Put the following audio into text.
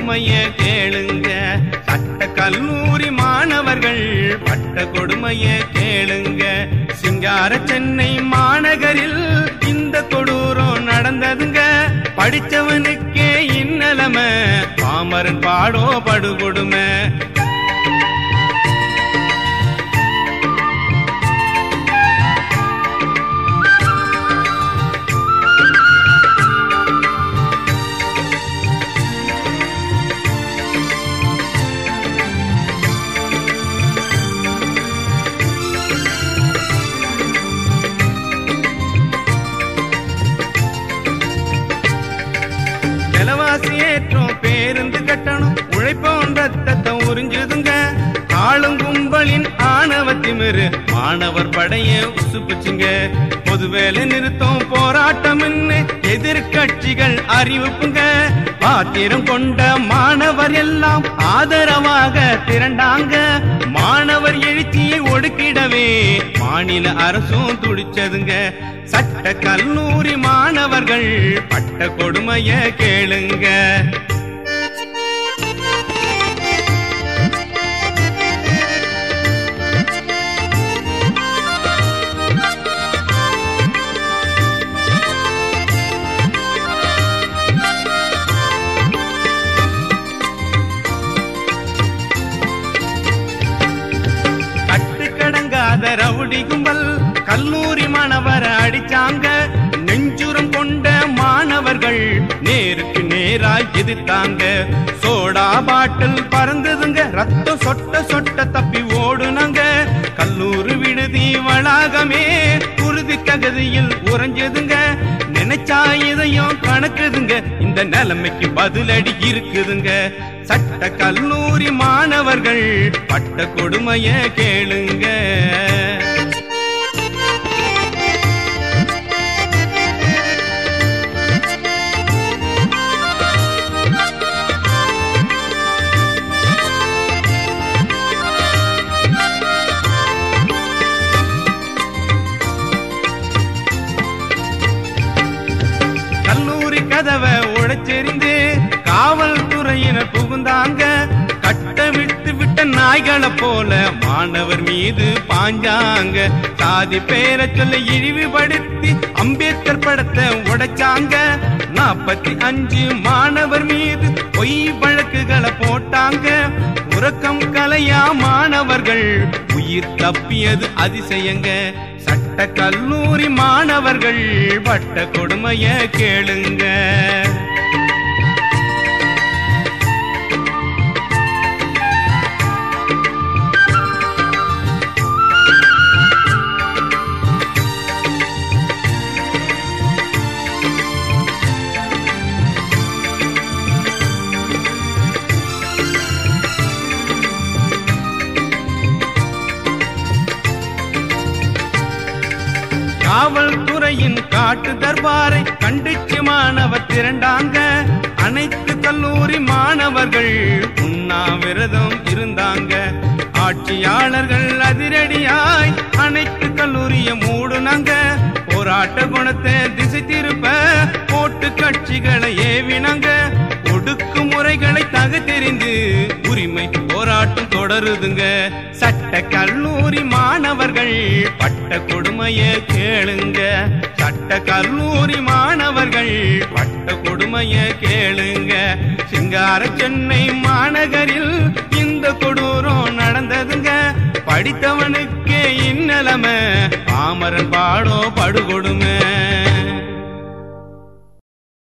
கொடுமைய கேளுங்க சட்ட கல்லூரி மாணவர்கள் பட்ட கொடுமைய கேளுங்க சிங்கார சென்னை மாநகரில் இந்த கொடூரம் நடந்ததுங்க படிச்சவனுக்கே இந்நிலம பாமரன் பாடோ படுகொடுமை விலவாசி ஏற்றம் பேருந்து கட்டணம் உழைப்போம் ரத்தத்தை உறிஞ்சுதுங்க ஆளும் கும்பலின் ஆணவத்திமிரு மாணவர் படைய உசுப்புச்சுங்க பொது வேலை நிறுத்தம் போராட்டம் எதிர்கட்சிகள் அறிவிப்புங்க பாத்திரம் கொண்ட மாணவர் எல்லாம் ஆதரவாக திரண்டாங்க மாணவர் எழுச்சியை ஒடுக்கிடவே மாநில அரசும் துடிச்சதுங்க சட்ட கல்லூரி மாணவர்கள் பட்ட கொடுமைய கேளுங்க கட்டுக்கடங்காத ரவுடி கும்பல் கல்லூரி மாணவர அடிச்சாங்க நெஞ்சுரம் கொண்ட மாணவர்கள் நேருக்கு நேராய் எதிர்த்தாங்க சோடா பாட்டில் பறந்ததுங்க ரத்தம் சொட்ட சொட்ட தப்பி ஓடுனாங்க கல்லூரி விடுதி வளாகமே குருதி தகுதியில் உறைஞ்சதுங்க நினைச்சா இதையும் கணக்குதுங்க இந்த நிலைமைக்கு பதிலடி இருக்குதுங்க சட்ட கல்லூரி மாணவர்கள் பட்ட கொடுமைய கேளுங்க கல்லூரி கதவை உடைச்செறிந்து காவல்துறையினர் புகுந்தாங்க கட்ட விட்டு விட்ட நாய்களை போல மாணவர் மீது பாஞ்சாங்க சாதி பேரை சொல்ல இழிவுபடுத்தி அம்பேத்கர் படத்தை உடைச்சாங்க நாற்பத்தி அஞ்சு மாணவர் மீது பொய் வழக்குகளை போட்டாங்க உறக்கம் கலையா மாணவர்கள் உயிர் தப்பியது அதிசயங்க சட்ட கல்லூரி மாணவர்கள் பட்ட கொடுமைய கேளுங்க காவல்துறையின் காட்டு தர்பாரை கண்டிச்சு மாணவர் திரண்டாங்க அனைத்து கல்லூரி மாணவர்கள் உண்ணாவிரதம் இருந்தாங்க ஆட்சியாளர்கள் அதிரடியாய் அனைத்து கல்லூரிய மூடுனாங்க போராட்ட குணத்தை திசை திருப்ப போட்டு கட்சிகளை ஏவினாங்க ஒடுக்குமுறைகளை தகுத்தெறிந்து உரிமை போராட்டம் தொடருதுங்க சட்ட கல்லூரி மாணவர்கள் பட்ட கொடுமைய கேளுங்க சட்ட கல்லூரி மாணவர்கள் பட்ட கொடுமைய கேளுங்க சிங்கார சென்னை மாநகரில் இந்த கொடூரம் நடந்ததுங்க படித்தவனுக்கே இந்நிலமை பாமரன் பாடோ படுகொடுமை